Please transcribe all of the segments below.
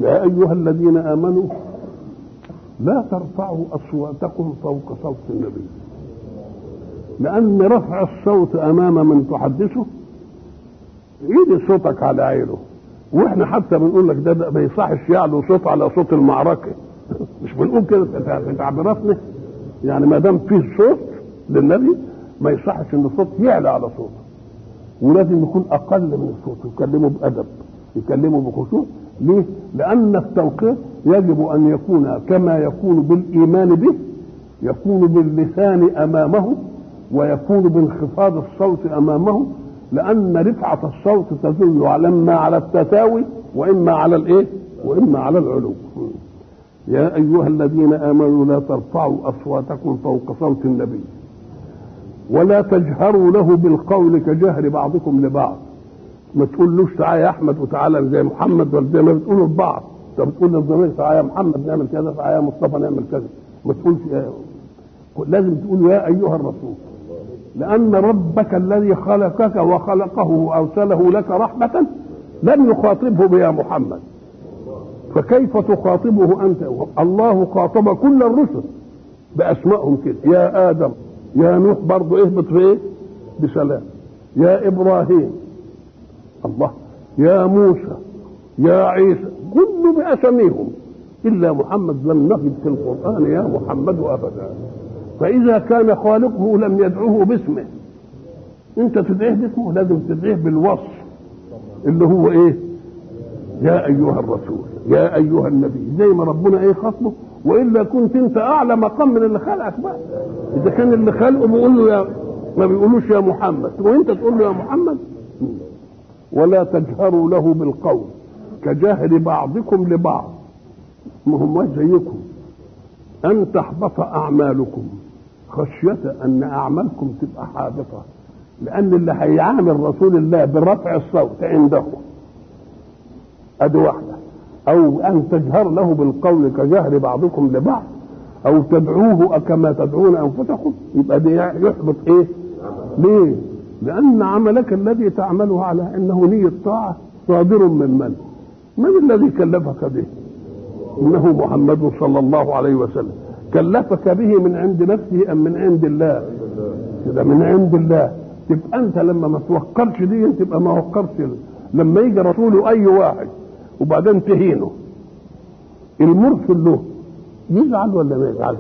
يا أيها الذين آمنوا لا ترفعوا أصواتكم فوق صوت النبي لأن رفع الصوت أمام من تحدثه يدي صوتك على عينه واحنا حتى بنقول لك ده, ده ما يصحش يعلو صوت على صوت المعركه مش بنقول كده في تعبيراتنا يعني ما دام فيه صوت للنبي ما يصحش ان الصوت يعلى على صوته ولازم يكون اقل من الصوت يكلمه بادب يكلمه بخشوع ليه؟ لان التوقير يجب ان يكون كما يكون بالايمان به يكون باللسان امامه ويكون بانخفاض الصوت امامه لان رفعه الصوت تدل على اما على التساوي واما على الايه؟ واما على العلو. يا ايها الذين امنوا لا ترفعوا اصواتكم فوق صوت النبي ولا تجهروا له بالقول كجهر بعضكم لبعض ما تقولوش تعالى يا احمد وتعالى زي محمد ولا زي ما بتقولوا لبعض انت بتقول للزميل تعالى يا محمد نعمل كذا تعالى يا مصطفى نعمل كذا ما تقولش لازم تقول يا ايها الرسول لان ربك الذي خلقك وخلقه وارسله لك رحمه لم يخاطبه بيا محمد فكيف تخاطبه انت الله خاطب كل الرسل باسمائهم كده يا ادم يا نوح برضه اهبط في ايه بسلام يا ابراهيم الله يا موسى يا عيسى كله باساميهم الا محمد لم نجد في القران يا محمد ابدا فاذا كان خالقه لم يدعوه باسمه انت تدعيه باسمه لازم تدعيه بالوصف اللي هو ايه يا ايها الرسول يا ايها النبي زي ما ربنا ايه خاطبه والا كنت انت اعلى مقام من اللي خلقك بقى اذا كان اللي خلقه بيقول له يا ما بيقولوش يا محمد وانت تقول له يا محمد ولا تجهروا له بالقول كجهر بعضكم لبعض ما هم زيكم ان تحبط اعمالكم خشيه ان اعمالكم تبقى حابطه لان اللي هيعامل رسول الله برفع الصوت عنده ادي واحده او ان تجهر له بالقول كجهر بعضكم لبعض او تدعوه كما تدعون انفسكم يبقى ده يحبط ايه ليه لان عملك الذي تعمله على انه نية طاعة صادر من من من الذي كلفك به انه محمد صلى الله عليه وسلم كلفك به من عند نفسه ام من عند الله كده من عند الله تبقى انت لما ما توقرش دي تبقى ما وقرش لما يجي رسوله اي واحد وبعدين تهينه المرسل له يزعل ولا ما يزعلش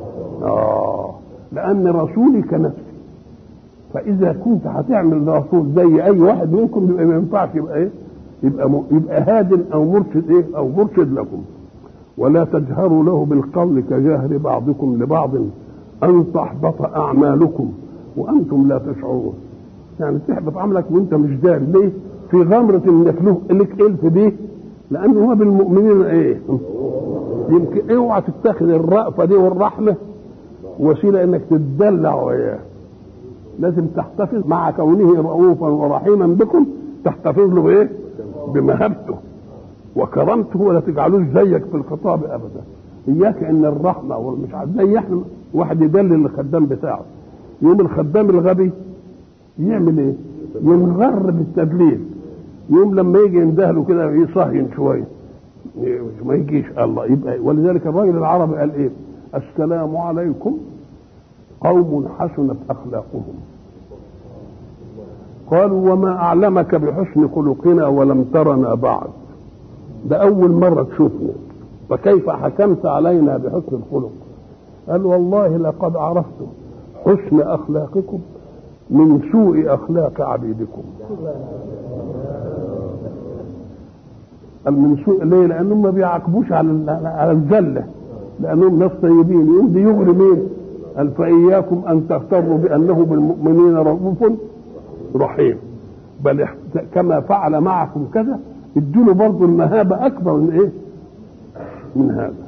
اه لان رسولي كنفسي فاذا كنت هتعمل رسول زي اي واحد منكم يبقى ما ينفعش يبقى ايه يبقى م... يبقى هاد او مرشد ايه او مرشد لكم ولا تجهروا له بالقول كجهر بعضكم لبعض ان تحبط اعمالكم وانتم لا تشعرون يعني تحبط عملك وانت مش داري ليه في غمرة انك له لك الف بيه لان هو بالمؤمنين ايه يمكن اوعى تتخذ الرأفة دي والرحمة وسيلة انك تتدلع وياه لازم تحتفظ مع كونه رؤوفا ورحيما بكم تحتفظ له بايه بمهابته وكرمته ولا تجعلوش زيك في الخطاب ابدا اياك ان الرحمه والمش عارف زي احنا واحد يدلل الخدام بتاعه يوم الخدام الغبي يعمل ايه؟ ينغر بالتدليل يوم لما يجي يندهله كده يصهين شويه ما يجيش الله يبقى ولذلك الراجل العربي قال ايه؟ السلام عليكم قوم حسنت اخلاقهم قالوا وما اعلمك بحسن خلقنا ولم ترنا بعد ده اول مره تشوفنا فكيف حكمت علينا بحسن الخلق قال والله لقد عرفت حسن اخلاقكم من سوء اخلاق عبيدكم قال من سوء ليه لانهم ما بيعاقبوش على على الزله لانهم ناس طيبين يقوم بيغري مين قال فإياكم أن تغتروا بأنه بالمؤمنين رؤوف رحيم بل كما فعل معكم كذا ادوا له برضه المهابة أكبر من إيه؟ من هذا